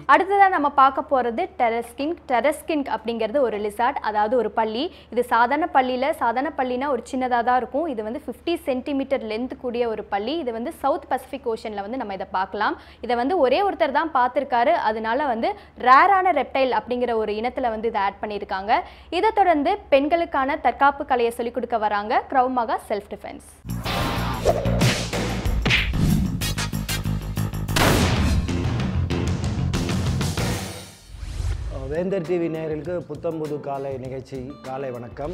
அடுத்ததாக நம்ம பார்க்க போகிறது டெரஸ்கிங் டெரஸ்கிங் அப்படிங்கிறது ஒரு லிசார்ட் அதாவது ஒரு பள்ளி இது சாதாரண பள்ளியில் சாதாரண பள்ளினா ஒரு சின்னதாக தான் இருக்கும் இது வந்து ஃபிஃப்டி சென்டிமீட்டர் லென்த் கூடிய ஒரு பள்ளி இது வந்து சவுத் பசிபிக் ஓஷனில் வந்து நம்ம இதை பார்க்கலாம் இதை வந்து ஒரே ஒருத்தர் தான் பார்த்துருக்காரு அதனால வந்து ரேரான ரெப்டைல் அப்படிங்கிற ஒரு இனத்தில் வந்து இதை ஆட் பண்ணியிருக்காங்க இதை தொடர்ந்து பெண்களுக்கான தற்காப்பு கலையை சொல்லிக் கொடுக்க வராங்க Krav Maga self defence Vendhar TV நேயர்களுக்கு புத்தம்புது காலை நிகழ்ச்சி காலை வணக்கம்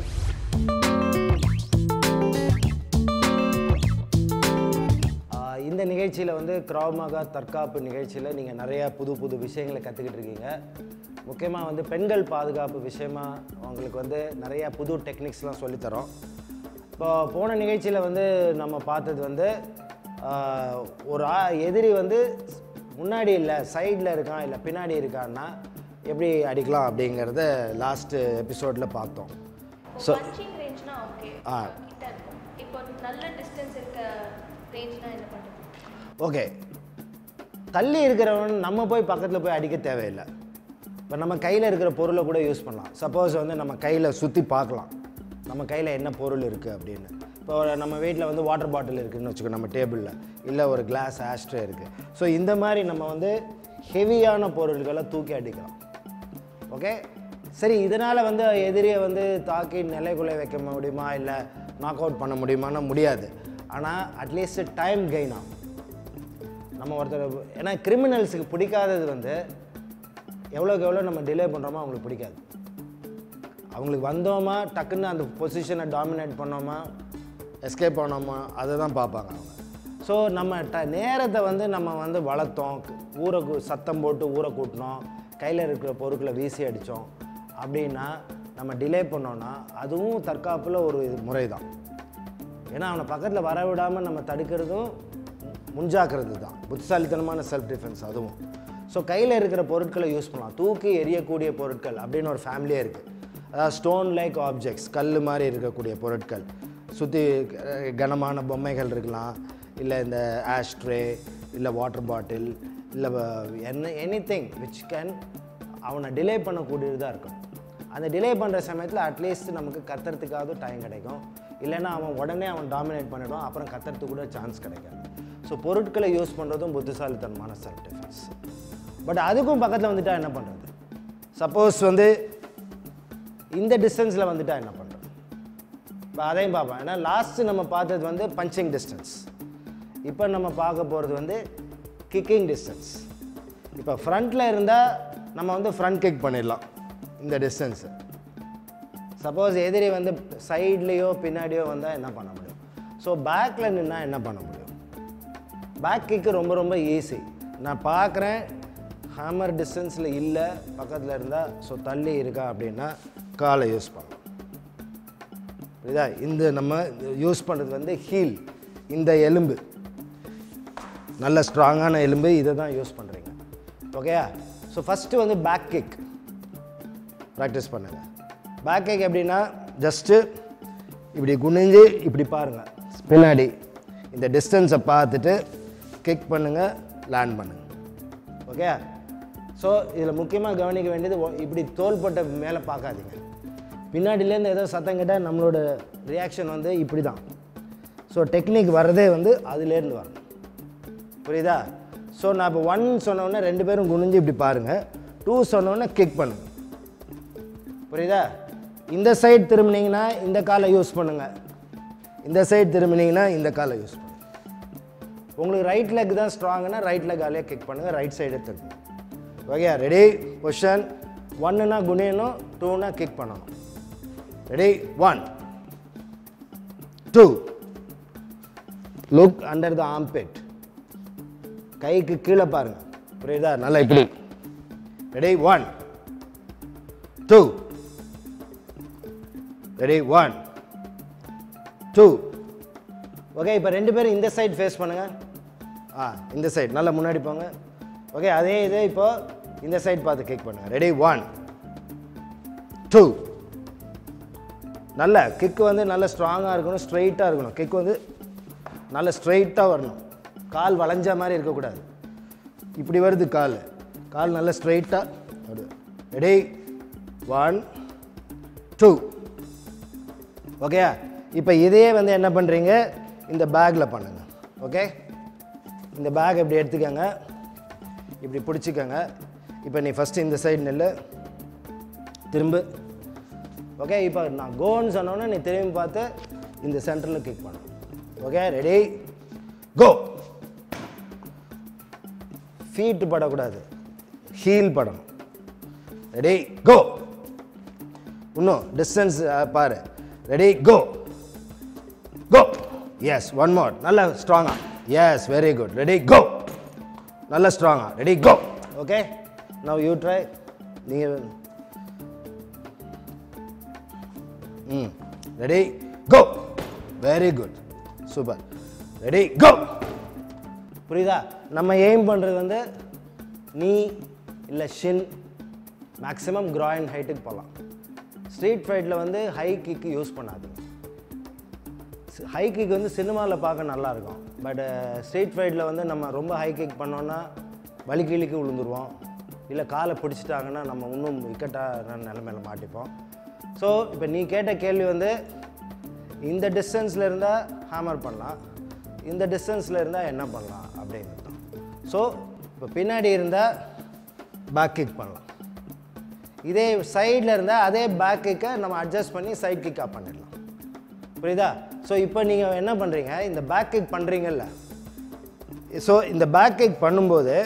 ஆஹ் இந்த நிகழ்ச்சியில் வந்து கிராமகா தற்காப்பு நிகழ்ச்சியில் நீங்கள் நிறைய புது புது விஷயங்களை கற்றுக்கிட்டு இருக்கீங்க முக்கியமாக வந்து பெண்கள் பாதுகாப்பு விஷயமா உங்களுக்கு வந்து நிறைய புது டெக்னிக்ஸ்லாம் சொல்லித்தரோம் இப்போ போன நிகழ்ச்சியில் வந்து நம்ம பார்த்தது வந்து ஆஹ் ஒரு ஆ- எதிரி வந்து முன்னாடி இல்லை சைடில் இருக்கான் இல்லை பின்னாடி இருக்கான்னா எப்படி அடிக்கலாம் அப்படிங்கிறத லாஸ்ட்டு எபிசோடில் பார்த்தோம் ஸோ பஞ்சிங் ரேஞ்ச்னா ஓகே ஆ கிட்ட இருக்கும் இப்போ நல்ல டிஸ்டன்ஸ் இருக்க ரேஞ்ச்னா என்ன பண்ணுறது ஓகே தள்ளி இருக்கிறவன் நம்ம போய் பக்கத்தில் போய் அடிக்க தேவையில்லை இப்போ நம்ம கையில் இருக்கிற பொருளை கூட யூஸ் பண்ணலாம் சப்போஸ் வந்து நம்ம கையில் சுற்றி பார்க்கலாம் நம்ம கையில் என்ன பொருள் இருக்குது அப்படின்னு இப்போ ஒரு நம்ம வீட்டில் வந்து வாட்டர் பாட்டில் இருக்குதுன்னு வச்சுக்கோ நம்ம டேபிளில் இல்லை ஒரு கிளாஸ் ஆஸ்ட்ரே இருக்குது ஸோ இந்த மாதிரி நம்ம வந்து ஹெவியான பொருள்களை தூக்கி அடிக்கலாம் ஓகே சரி இதனால் வந்து எதிரியை வந்து தாக்கி நிலைக்குள்ளே வைக்க முடியுமா இல்லை நாக் அவுட் பண்ண முடியுமான்னா முடியாது ஆனால் அட்லீஸ்ட் டைம் கெயின் ஆகும் நம்ம ஒருத்தர் ஏன்னா கிரிமினல்ஸுக்கு பிடிக்காதது வந்து எவ்வளோக்கு எவ்வளோ நம்ம டிலே பண்ணுறோமோ அவங்களுக்கு பிடிக்காது அவங்களுக்கு வந்தோமா டக்குன்னு அந்த பொசிஷனை டாமினேட் பண்ணோமா எஸ்கேப் பண்ணோமா அதை தான் பார்ப்பாங்க அவங்க ஸோ நம்ம ட நேரத்தை வந்து நம்ம வந்து வளர்த்தோம் ஊரை கு- சத்தம் போட்டு ஊரை கூட்டினோம் கையில் இருக்கிற பொருட்களை வீசி அடித்தோம் அப்படின்னா நம்ம டிலே பண்ணோன்னா அதுவும் தற்காப்பில் ஒரு முறை தான் ஏன்னா அவனை பக்கத்தில் வர விடாமல் நம்ம தடுக்கிறதும் முன்ஜாக்கிரதை தான் புத்திசாலித்தனமான செல்ஃப் டிஃபென்ஸ் அதுவும் ஸோ கையில் இருக்கிற பொருட்களை யூஸ் பண்ணலாம் தூக்கி எரியக்கூடிய பொருட்கள் அப்படின்னு ஒரு ஃபேமிலியே இருக்குது அதாவது ஸ்டோன் லைக் ஆப்ஜெக்ட்ஸ் கல் மாதிரி இருக்கக்கூடிய பொருட்கள் சுற்றி கனமான பொம்மைகள் இருக்கலாம் இல்லை இந்த ஆஷ்ட்ரே இல்லை வாட்டர் பாட்டில் இல்லை என்ன எனி திங் விச் கேன் அவனை டிலே பண்ணக்கூடியதாக இருக்கும் அந்த டிலே பண்ணுற சமயத்தில் அட்லீஸ்ட் நமக்கு கத்துறதுக்காவது டைம் கிடைக்கும் இல்லைன்னா அவன் உடனே அவன் டாமினேட் பண்ணிடுவான் அப்புறம் கத்துறதுக்கு கூட சான்ஸ் கிடைக்காது ஸோ பொருட்களை யூஸ் பண்ணுறதும் புத்திசாலித்தனமான செல்ஃப் டிஃபென்ஸ் பட் அதுக்கும் பக்கத்தில் வந்துட்டா என்ன பண்ணுறது சப்போஸ் வந்து இந்த டிஸ்டன்ஸில் வந்துட்டா என்ன பண்ணுறது இப்போ அதையும் பார்ப்போம் ஏன்னா லாஸ்ட்டு நம்ம பார்த்தது வந்து பஞ்சிங் டிஸ்டன்ஸ் இப்போ நம்ம பார்க்க போகிறது வந்து கிக்கிங் டிஸ்டன்ஸ் இப்போ ஃப்ரண்ட்டில் இருந்தால் நம்ம வந்து ஃப்ரண்ட் கிக் பண்ணிடலாம் இந்த டிஸ்டன்ஸு சப்போஸ் எதிரி வந்து சைட்லேயோ பின்னாடியோ வந்தால் என்ன பண்ண முடியும் ஸோ பேக்கில் நின்னா என்ன பண்ண முடியும் பேக் கிக்கு ரொம்ப ரொம்ப ஈஸி நான் பார்க்குறேன் ஹேமர் டிஸ்டன்ஸில் இல்லை பக்கத்தில் இருந்தால் ஸோ தள்ளி இருக்கா அப்படின்னா காலை யூஸ் பண்ணலாம் புரியுதா இந்த நம்ம யூஸ் பண்ணுறது வந்து ஹீல் இந்த எலும்பு நல்ல ஸ்ட்ராங்கான எலும்பு இதை தான் யூஸ் பண்ணுறீங்க ஓகேயா ஸோ ஃபஸ்ட்டு வந்து பேக் கிக் ப்ராக்டிஸ் பண்ணுங்கள் பேக் கிக் எப்படின்னா ஜஸ்ட்டு இப்படி குனிஞ்சு இப்படி பாருங்கள் பின்னாடி இந்த டிஸ்டன்ஸை பார்த்துட்டு கிக் பண்ணுங்கள் லேண்ட் பண்ணுங்கள் ஓகே ஸோ இதில் முக்கியமாக கவனிக்க வேண்டியது ஒ- இப்படி தோள்பட்டை மேலே பார்க்காதீங்க பின்னாடிலேருந்து ஏதோ சத்தம் கேட்டால் நம்மளோட ரியாக்ஷன் வந்து இப்படி தான் ஸோ டெக்னிக் வர்றதே வந்து அதுலேருந்து வரணும் புரியுதா ஸோ நான் இப்போ ஒன் சொன்னோன்னே ரெண்டு பேரும் குனிஞ்சு இப்படி பாருங்கள் டூ சொன்னோன்னே கிக் பண்ணுங்க புரியுதா இந்த சைடு திரும்பினீங்கன்னா இந்த காலை யூஸ் பண்ணுங்கள் இந்த சைடு திரும்பினீங்கன்னா இந்த காலை யூஸ் பண்ணுங்க உங்களுக்கு ரைட் லெக் தான் ஸ்ட்ராங்னா ரைட் லெக் ஆலையே கிக் பண்ணுங்கள் ரைட் சைடு திரும்புங்க ஓகே ரெடி பொசிஷன் ஒன்னுனா குனியணும் டூனா கிக் பண்ணணும் ready one two look under the armpit கைக்கு கீழே பாருங்க புரியுதா நல்லா இப்படி ready one two ready one two okay இப்போ ரெண்டு பேரும் இந்த சைடு ஃபேஸ் பண்ணுங்க ஆ இந்த சைடு நல்லா முன்னாடி போங்க ஓகே அதே இது இப்போ இந்த சைடு பார்த்து கிக் பண்ணுங்க ரெடி ஒன் டூ நல்ல கிக்கு வந்து நல்ல ஸ்ட்ராங்காக இருக்கணும் ஸ்ட்ரைட்டாக இருக்கணும் கிக் வந்து நல்ல ஸ்ட்ரைட்டாக வரணும் கால் வளைஞ்ச மாதிரி இருக்கக்கூடாது இப்படி வருது கால் கால் நல்லா ஸ்ட்ரைட்டாக அப்படி ரெடி ஒன் டூ ஓகேயா இப்போ இதையே வந்து என்ன பண்ணுறீங்க இந்த பேக்கில் பண்ணுங்க ஓகே இந்த பேக் இப்படி எடுத்துக்கோங்க இப்படி பிடிச்சிக்கோங்க இப்போ நீ ஃபஸ்ட்டு இந்த சைடு நெல்லு திரும்ப ஓகே இப்போ நான் கோன்னு சொன்னோன்னே நீ திரும்பி பார்த்து இந்த சென்டரில் கிக் பண்ணணும் ஓகே ரெடி கோ ஃபீட் படக்கூடாது ஹீல் படணும் ரெடி கோ இன்னும் டிஸ்டன்ஸ் பாரு ready go go yes one more நல்ல ஸ்ட்ராங்கா yes very good ready go நல்ல ஸ்ட்ராங்கா ready go okay now you try நீங்கள் ம் ready go very good super ready go புரியுதா நம்ம எய்ம் பண்ணுறது வந்து நீ இல்லை ஷின் மேக்ஸிமம் கிராயின் ஹைட்டுக்கு போகலாம் ஸ்ட்ரீட் ஃபைட்டில் வந்து ஹை கிக்கு யூஸ் பண்ணாதீங்க ஹை கிக் வந்து சினிமாவில் பார்க்க நல்லா இருக்கும் பட் ஸ்ட்ரீட் ஃபைட்டில் வந்து நம்ம ரொம்ப ஹை கிக் பண்ணோன்னா வலி கிழிக்கு விழுந்துருவோம் இல்லை காலை பிடிச்சிட்டாங்கன்னா நம்ம இன்னும் விக்கெட்டாக நிலமையில மாட்டிப்போம் ஸோ இப்போ நீ கேட்ட கேள்வி வந்து இந்த டிஸ்டன்ஸில் இருந்தால் ஹேமர் பண்ணலாம் இந்த டிஸ்டன்ஸில் இருந்தால் என்ன பண்ணலாம் அப்படிங்கிறது தான் ஸோ இப்போ பின்னாடி இருந்தால் பேக் கிக் பண்ணலாம் இதே சைடில் இருந்தால் அதே பேக் கிக்கை நம்ம அட்ஜஸ்ட் பண்ணி சைட் கிக்காக பண்ணிடலாம் புரியுதா ஸோ இப்போ நீங்கள் என்ன பண்ணுறீங்க இந்த பேக் கிக் பண்ணுறீங்கல்ல ஸோ இந்த பேக் கிக் பண்ணும்போது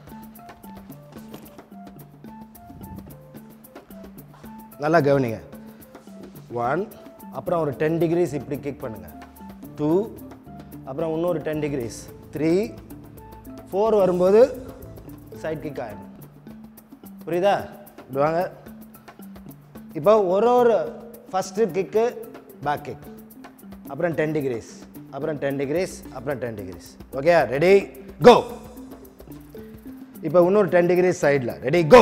நல்லா கவனிங்க ஒன் அப்புறம் ஒரு டென் டிகிரிஸ் இப்படி கிக் பண்ணுங்கள் டூ அப்புறம் இன்னொரு டென் டிகிரிஸ் த்ரீ ஃபோர் வரும்போது சைட் கிக் ஆகிடும் புரியுதா இப்படி வாங்க இப்போ ஒரு ஒரு ஃபஸ்ட்டு கிக்கு பேக் கிக் அப்புறம் டென் டிகிரிஸ் அப்புறம் டென் டிகிரிஸ் அப்புறம் ten degrees okay ready go இப்போ இன்னொரு டென் டிகிரிஸ் சைடில் ரெடி கோ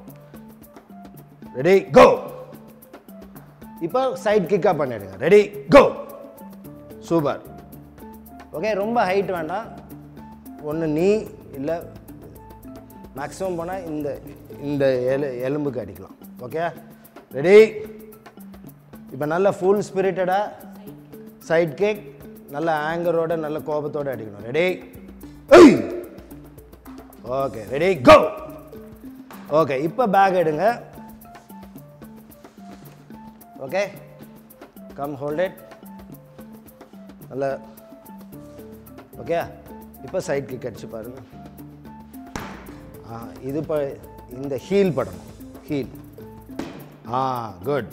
ரெடி கோ இப்போ சைட் கிக்காக பண்ணிடுங்க ரெடி கோ சூப்பர் ஓகே ரொம்ப ஹைட் வேண்டாம் ஒன்று நீ இல்லை மேக்ஸிமம் போனால் இந்த இந்த எலு எலும்புக்கு அடிக்கலாம் ஓகே ரெடி இப்போ நல்ல ஃபுல் ஸ்பிரிட்டடாக சைட் கேக் நல்ல ஆங்கரோட நல்ல கோபத்தோட அடிக்கணும் ready okay ready go okay இப்போ பேக் எடுங்க ஓகே கம் ஹோல்ட் இட் நல்ல ஓகே இப்போ சைட் கிக் அடிச்சு பாருங்க ஆ இது இப்போ இந்த ஹீல் படணும் ஹீல் ஆ குட்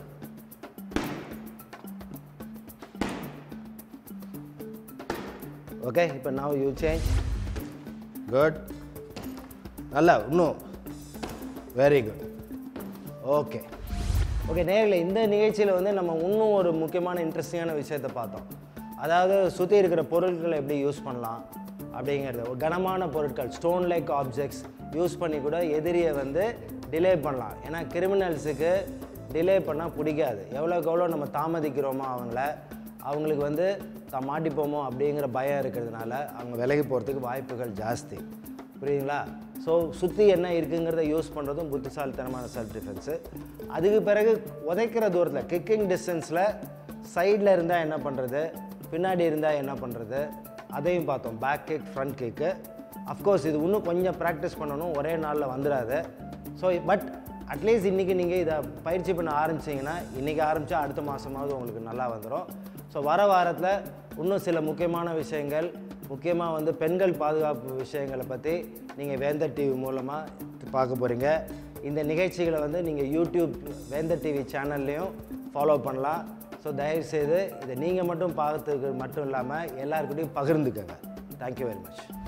ஓகே இப்போ நவ் யூ சேஞ்ச் குட் நல்லா இன்னும் வெரி குட் ஓகே ஓகே நேரில் இந்த நிகழ்ச்சியில் வந்து நம்ம இன்னும் ஒரு முக்கியமான இன்ட்ரெஸ்டிங்கான விஷயத்தை பார்த்தோம் அதாவது சுற்றி இருக்கிற பொருட்களை எப்படி யூஸ் பண்ணலாம் அப்படிங்கிறது ஒரு கனமான பொருட்கள் ஸ்டோன் லைக் ஆப்ஜெக்ட்ஸ் யூஸ் பண்ணி கூட எதிரியை வந்து டிலே பண்ணலாம் ஏன்னா கிரிமினல்ஸுக்கு டிலே பண்ணால் பிடிக்காது எவ்வளோக்கு எவ்வளோ நம்ம தாமதிக்கிறோமோ அவங்கள அவங்களுக்கு வந்து தான் மாட்டிப்போமோ அப்படிங்கிற பயம் இருக்கிறதுனால அவங்க விலகி போகிறதுக்கு வாய்ப்புகள் ஜாஸ்தி புரியுதுங்களா ஸோ சுற்றி என்ன இருக்குங்கிறத யூஸ் பண்ணுறதும் புத்திசாலித்தனமான செல்ஃப் டிஃபென்ஸு அதுக்கு பிறகு உதைக்கிற தூரத்தில் கிக்கிங் டிஸ்டன்ஸில் சைடில் இருந்தால் என்ன பண்ணுறது பின்னாடி இருந்தால் என்ன பண்ணுறது அதையும் பார்த்தோம் back kick front kick of course இது இன்னும் கொஞ்சம் ப்ராக்டிஸ் பண்ணணும் ஒரே நாளில் வந்துடாது ஸோ பட் அட்லீஸ்ட் இன்றைக்கி நீங்கள் இதை பயிற்சி பண்ண ஆரம்பிச்சிங்கன்னா இன்றைக்கி ஆரம்பித்தா அடுத்த மாதமாவது உங்களுக்கு நல்லா வந்துடும் ஸோ வர வாரத்தில் இன்னும் சில முக்கியமான விஷயங்கள் முக்கியமாக வந்து பெண்கள் பாதுகாப்பு விஷயங்களை பற்றி நீங்கள் வேந்தர் டிவி மூலமாக பார்க்க போகிறீங்க இந்த நிகழ்ச்சிகளை வந்து நீங்கள் யூடியூப் வேந்தர் டிவி சேனல்லையும் ஃபாலோ பண்ணலாம் ஸோ தயவுசெய்து இதை நீங்கள் மட்டும் பார்த்துக்கு மட்டும் இல்லாமல் எல்லாருக்கிட்டையும் பகிர்ந்துக்கங்க தேங்க்யூ வெரி மச்